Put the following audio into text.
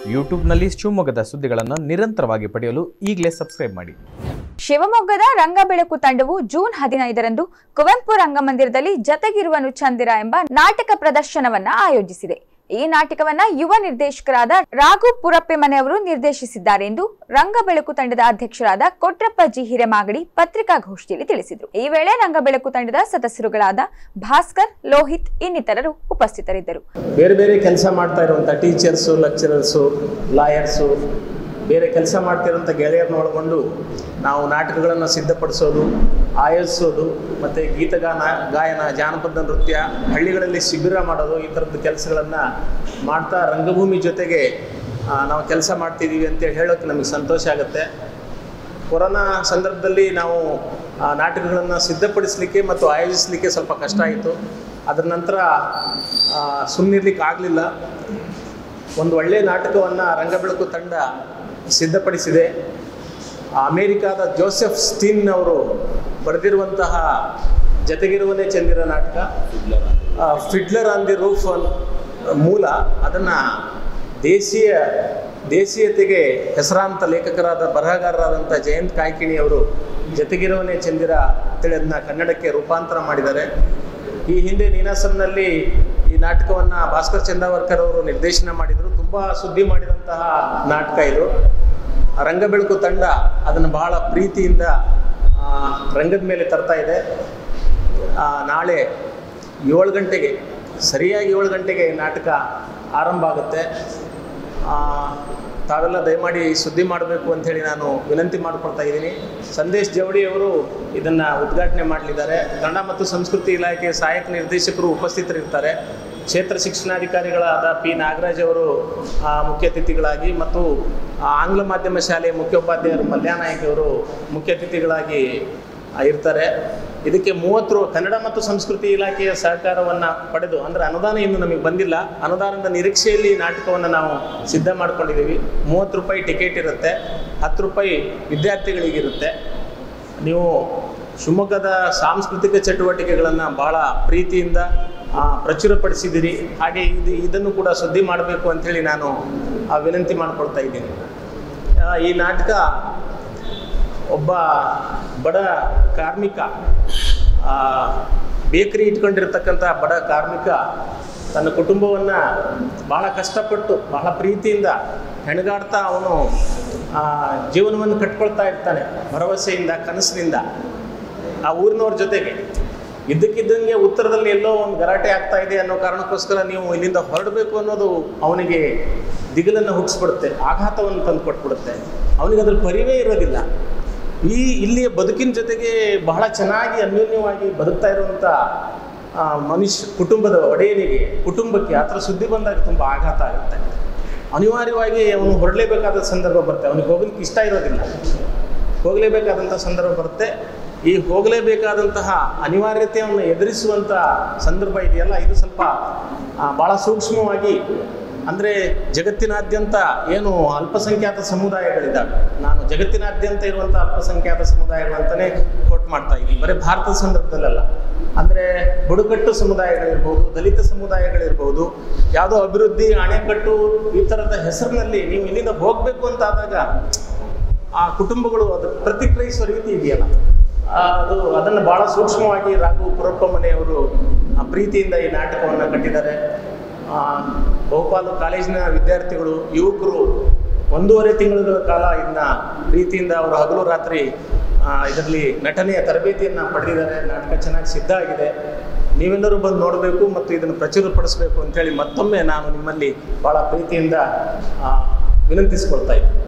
ಯೂಟ್ಯೂಬ್ನಲ್ಲಿ ಶಿವಮೊಗ್ಗದ ಸುದ್ದಿಗಳನ್ನು ನಿರಂತರವಾಗಿ ಪಡೆಯಲು ಈಗಲೇ ಸಬ್ಸ್ಕ್ರೈಬ್ ಮಾಡಿ ಶಿವಮೊಗ್ಗದ ರಂಗಬೆಳಕು ತಂಡವು ಜೂನ್ ಹದಿನೈದರಂದು ಕುವೆಂಪು ರಂಗಮಂದಿರದಲ್ಲಿ ಜತೆಗಿರುವನು ಚಂದಿರ ಎಂಬ ನಾಟಕ ಪ್ರದರ್ಶನವನ್ನ ಆಯೋಜಿಸಿದೆ ಈ ನಾಟಕವನ್ನ ಯುವ ನಿರ್ದೇಶಕರಾದ ರಾಘು ಪುರಪ್ಪೆ ಮನೆಯವರು ನಿರ್ದೇಶಿಸಿದ್ದಾರೆ ಎಂದು ರಂಗಬೆಳಕು ತಂಡದ ಅಧ್ಯಕ್ಷರಾದ ಕೊಟ್ರಪ್ಪ ಜಿ ಹಿರೇಮಾಗಡಿ ಪತ್ರಿಕಾಗೋಷ್ಠಿಯಲ್ಲಿ ತಿಳಿಸಿದರು ಈ ವೇಳೆ ರಂಗಬೆಳಕು ತಂಡದ ಸದಸ್ಯರುಗಳಾದ ಭಾಸ್ಕರ್ ಲೋಹಿತ್ ಇನ್ನಿತರರು ಉಪಸ್ಥಿತರಿದ್ದರು ಬೇರೆ ಬೇರೆ ಕೆಲಸ ಮಾಡ್ತಾ ಇರುವಂಥ ಟೀಚರ್ಸು ಲೆಕ್ಚರರ್ಸು ಲಾಯರ್ಸು ಬೇರೆ ಕೆಲಸ ಮಾಡ್ತಿರೋಂಥ ಗೆಳೆಯರನ್ನ ಒಳಗೊಂಡು ನಾವು ನಾಟಕಗಳನ್ನು ಸಿದ್ಧಪಡಿಸೋದು ಆಯೋಜಿಸೋದು ಮತ್ತು ಗೀತಗಾನ ಗಾಯನ ಜಾನಪದ ನೃತ್ಯ ಹಳ್ಳಿಗಳಲ್ಲಿ ಶಿಬಿರ ಮಾಡೋದು ಈ ಥರದ್ದು ಕೆಲಸಗಳನ್ನು ಮಾಡ್ತಾ ರಂಗಭೂಮಿ ಜೊತೆಗೆ ಆ, ನಾವು ಕೆಲಸ ಮಾಡ್ತಿದ್ದೀವಿ ಅಂತೇಳಿ ಹೇಳೋಕ್ಕೆ ನಮಗೆ ಸಂತೋಷ ಆಗುತ್ತೆ ಕೊರೋನಾ ಸಂದರ್ಭದಲ್ಲಿ ನಾವು ಆ, ನಾಟಕಗಳನ್ನು ಸಿದ್ಧಪಡಿಸಲಿಕ್ಕೆ ಮತ್ತು ಆಯೋಜಿಸಲಿಕ್ಕೆ ಸ್ವಲ್ಪ ಕಷ್ಟ ಆಯಿತು ಅದರ ನಂತರ ಸುಮ್ಮನಿರ್ಲಿಕ್ಕೆ ಆಗಲಿಲ್ಲ ಒಂದು ಒಳ್ಳೆಯ ನಾಟಕವನ್ನು ರಂಗಬೆಳಕು ತಂಡ ಸಿದ್ಧಪಡಿಸಿದೆ ಅಮೇರಿಕಾದ ಜೋಸೆಫ್ ಸ್ಟೀನ್ ಅವರು ಬರೆದಿರುವಂತಹ ಜತೆಗಿರುವನೇ ಚಂದಿರ ನಾಟಕ ಫಿಡ್ಲರ್ ಆನ್ ದಿ ರೂಫ್ ಮೂಲ ಅದನ್ನು ದೇಶೀಯ ದೇಶೀಯತೆಗೆ ಹೆಸರಾಂತ ಲೇಖಕರಾದ ಬರಹಗಾರರಾದಂಥ ಜಯಂತ್ ಕಾಯ್ಕಿಣಿ ಅವರು ಜತೆಗಿರುವನೇ ಚಂದಿರ ಅಂತೇಳಿ ಅದನ್ನ ಕನ್ನಡಕ್ಕೆ ರೂಪಾಂತರ ಮಾಡಿದ್ದಾರೆ ಈ ಹಿಂದೆ ನೀನಾಸಂನಲ್ಲಿ ಈ ನಾಟಕವನ್ನು ಭಾಸ್ಕರ್ ಚಂದಾವರ್ಕರ್ ಅವರು ನಿರ್ದೇಶನ ಮಾಡಿದರು ತುಂಬ ಸುದ್ದಿ ಮಾಡಿದಂತಹ ನಾಟಕ ಇದು ರಂಗಬೆಳಕು ತಂಡ ಅದನ್ನು ಬಹಳ ಪ್ರೀತಿಯಿಂದ ಆ, ರಂಗದ ಮೇಲೆ ತರ್ತಾ ಇದೆ ಆ, ನಾಳೆ ಏಳು ಗಂಟೆಗೆ ಸರಿಯಾಗಿ ಏಳು ಗಂಟೆಗೆ ನಾಟಕ ಆರಂಭ ಆಗುತ್ತೆ ಆ, ತಾವೆಲ್ಲ ದಯಮಾಡಿ ಸುದ್ದಿ ಮಾಡಬೇಕು ಅಂಥೇಳಿ ನಾನು ವಿನಂತಿ ಮಾಡಿಕೊಳ್ತಾ ಇದ್ದೀನಿ ಸಂದೇಶ್ ಜವಳಿ ಅವರು ಇದನ್ನು ಉದ್ಘಾಟನೆ ಮಾಡಲಿದ್ದಾರೆ ಕನ್ನಡ ಮತ್ತು ಸಂಸ್ಕೃತಿ ಇಲಾಖೆ ಸಹಾಯಕ ನಿರ್ದೇಶಕರು ಉಪಸ್ಥಿತರಿರ್ತಾರೆ ಕ್ಷೇತ್ರ ಶಿಕ್ಷಣಾಧಿಕಾರಿಗಳಾದ ಪಿ ನಾಗರಾಜ್ ಅವರು ಆ, ಮುಖ್ಯ ಅತಿಥಿಗಳಾಗಿ ಮತ್ತು ಆ, ಆಂಗ್ಲ ಮಾಧ್ಯಮ ಶಾಲೆಯ ಮುಖ್ಯೋಪಾಧ್ಯಾಯರು ಮಲ್ಯಾನಾಯಕ್ ಅವರು ಮುಖ್ಯ ಅತಿಥಿಗಳಾಗಿ ಆ, ಇರ್ತಾರೆ ಇದಕ್ಕೆ ಮೂವತ್ತು ರೂ- ಕನ್ನಡ ಮತ್ತು ಸಂಸ್ಕೃತಿ ಇಲಾಖೆಯ ಸಹಕಾರವನ್ನು ಪಡೆದು ಅಂದರೆ ಅನುದಾನ ಇನ್ನು ನಮಗೆ ಬಂದಿಲ್ಲ ಅನುದಾನದ ನಿರೀಕ್ಷೆಯಲ್ಲಿ ಈ ನಾಟಕವನ್ನು ನಾವು ಸಿದ್ಧ ಮಾಡ್ಕೊಂಡಿದ್ದೀವಿ ಮೂವತ್ತು ರೂಪಾಯಿ ಟಿಕೆಟ್ ಇರುತ್ತೆ ಹತ್ತು ರೂಪಾಯಿ ವಿದ್ಯಾರ್ಥಿಗಳಿಗಿರುತ್ತೆ ನೀವು ಶಿವಮೊಗ್ಗದ ಸಾಂಸ್ಕೃತಿಕ ಚಟುವಟಿಕೆಗಳನ್ನು ಬಹಳ ಪ್ರೀತಿಯಿಂದ ಆ, ಪ್ರಚುರಪಡಿಸಿದ್ದೀರಿ ಹಾಗೆ ಇದು ಇದನ್ನು ಕೂಡ ಸುದ್ದಿ ಮಾಡಬೇಕು ಅಂಥೇಳಿ ನಾನು ಆ, ವಿನಂತಿ ಮಾಡಿಕೊಳ್ತಾ ಇದ್ದೀನಿ ಆ, ಈ ನಾಟಕ ಒಬ್ಬ ಬಡ ಕಾರ್ಮಿಕ ಆ, ಬೇಕರಿ ಇಟ್ಕೊಂಡಿರ್ತಕ್ಕಂಥ ಬಡ ಕಾರ್ಮಿಕ ತನ್ನ ಕುಟುಂಬವನ್ನು ಭಾಳ ಕಷ್ಟಪಟ್ಟು ಬಹಳ ಪ್ರೀತಿಯಿಂದ ಹೆಣಗಾಡ್ತಾ ಅವನು ಆ, ಜೀವನವನ್ನು ಕಟ್ಕೊಳ್ತಾ ಇರ್ತಾನೆ ಭರವಸೆಯಿಂದ ಕನಸಿನಿಂದ ಆ ಊರಿನವ್ರ ಜೊತೆಗೆ ಇದ್ದಕ್ಕಿದ್ದಂಗೆ ಉತ್ತರದಲ್ಲಿ ಎಲ್ಲೋ ಒಂದು ಗಲಾಟೆ ಆಗ್ತಾ ಇದೆ ಅನ್ನೋ ಕಾರಣಕ್ಕೋಸ್ಕರ ನೀವು ಇಲ್ಲಿಂದ ಹೊರಡಬೇಕು ಅನ್ನೋದು ಅವನಿಗೆ ದಿಗಿಲನ್ನು ಹುಟ್ಟಿಸ್ಬಿಡುತ್ತೆ ಆಘಾತವನ್ನು ತಂದು ಕೊಟ್ಬಿಡುತ್ತೆ ಅವನಿಗೆ ಅದ್ರ ಪರಿವೇ ಇರೋದಿಲ್ಲ ಈ ಇಲ್ಲಿಯ ಬದುಕಿನ ಜೊತೆಗೆ ಬಹಳ ಚೆನ್ನಾಗಿ ಅನ್ಯೋನ್ಯವಾಗಿ ಬದುಕ್ತಾ ಇರುವಂಥ ಆ, ಮನುಷ್ಯ ಕುಟುಂಬದ ಒಡೆಯನಿಗೆ ಕುಟುಂಬಕ್ಕೆ ಆ ಥರ ಸುದ್ದಿ ಬಂದಾಗ ತುಂಬ ಆಘಾತ ಆಗುತ್ತೆ ಅನಿವಾರ್ಯವಾಗಿ ಅವನು ಹೊರಡಲೇಬೇಕಾದ ಸಂದರ್ಭ ಬರುತ್ತೆ ಅವನಿಗೆ ಹೋಗ್ಲಿಕ್ಕೆ ಇಷ್ಟ ಇರೋದಿಲ್ಲ ಹೋಗಲೇಬೇಕಾದಂಥ ಸಂದರ್ಭ ಬರುತ್ತೆ ಈ ಹೋಗಲೇಬೇಕಾದಂತಹ ಅನಿವಾರ್ಯತೆಯನ್ನು ಎದುರಿಸುವಂಥ ಸಂದರ್ಭ ಇದೆಯಲ್ಲ ಇದು ಸ್ವಲ್ಪ ಆ, ಭಾಳ ಸೂಕ್ಷ್ಮವಾಗಿ ಅಂದರೆ ಜಗತ್ತಿನಾದ್ಯಂತ ಏನು ಅಲ್ಪಸಂಖ್ಯಾತ ಸಮುದಾಯಗಳಿದ್ದಾವೆ ನಾನು ಜಗತ್ತಿನಾದ್ಯಂತ ಇರುವಂಥ ಅಲ್ಪಸಂಖ್ಯಾತ ಸಮುದಾಯಗಳಂತಲೇ ಕೋಟ್ ಮಾಡ್ತಾ ಇದ್ದೀನಿ ಬರೀ ಭಾರತದ ಸಂದರ್ಭದಲ್ಲಲ್ಲ ಅಂದರೆ ಬುಡಕಟ್ಟು ಸಮುದಾಯಗಳಿರ್ಬೋದು ದಲಿತ ಸಮುದಾಯಗಳಿರ್ಬೋದು ಯಾವುದೋ ಅಭಿವೃದ್ಧಿ ಅಣೆಕಟ್ಟು ಈ ಥರದ ಹೆಸರಿನಲ್ಲಿ ನೀವು ಇಲ್ಲಿಂದ ಹೋಗಬೇಕು ಅಂತ ಆದಾಗ ಆ ಕುಟುಂಬಗಳು ಅದು ಪ್ರತಿಕ್ರಿಯಿಸುವ ರೀತಿ ಇದೆಯಲ್ಲ ಆ, ಅದು ಅದನ್ನು ಭಾಳ ಸೂಕ್ಷ್ಮವಾಗಿ ರಾಘು ಪುರಪ್ಪ ಮನೆಯವರು ಆ ಪ್ರೀತಿಯಿಂದ ಈ ನಾಟಕವನ್ನು ಕಟ್ಟಿದ್ದಾರೆ ಆ, ಬಹುಪಾಲು ಕಾಲೇಜಿನ ವಿದ್ಯಾರ್ಥಿಗಳು ಯುವಕರು ಒಂದೂವರೆ ತಿಂಗಳ ಕಾಲ ಇದನ್ನ ಪ್ರೀತಿಯಿಂದ ಅವರು ಹಗಲು ರಾತ್ರಿ ಇದರಲ್ಲಿ ನಟನೆಯ ತರಬೇತಿಯನ್ನು ಪಡೆದಿದ್ದಾರೆ ನಾಟಕ ಚೆನ್ನಾಗಿ ಸಿದ್ಧ ಆಗಿದೆ ನೀವೆಲ್ಲರೂ ಬಂದು ನೋಡಬೇಕು ಮತ್ತು ಇದನ್ನು ಪ್ರಚುರಪಡಿಸಬೇಕು ಅಂತೇಳಿ ಮತ್ತೊಮ್ಮೆ ನಾನು ನಿಮ್ಮಲ್ಲಿ ಭಾಳ ಪ್ರೀತಿಯಿಂದ ಆ, ವಿನಂತಿಸ್ಕೊಳ್ತಾ ಇದ್ದೀನಿ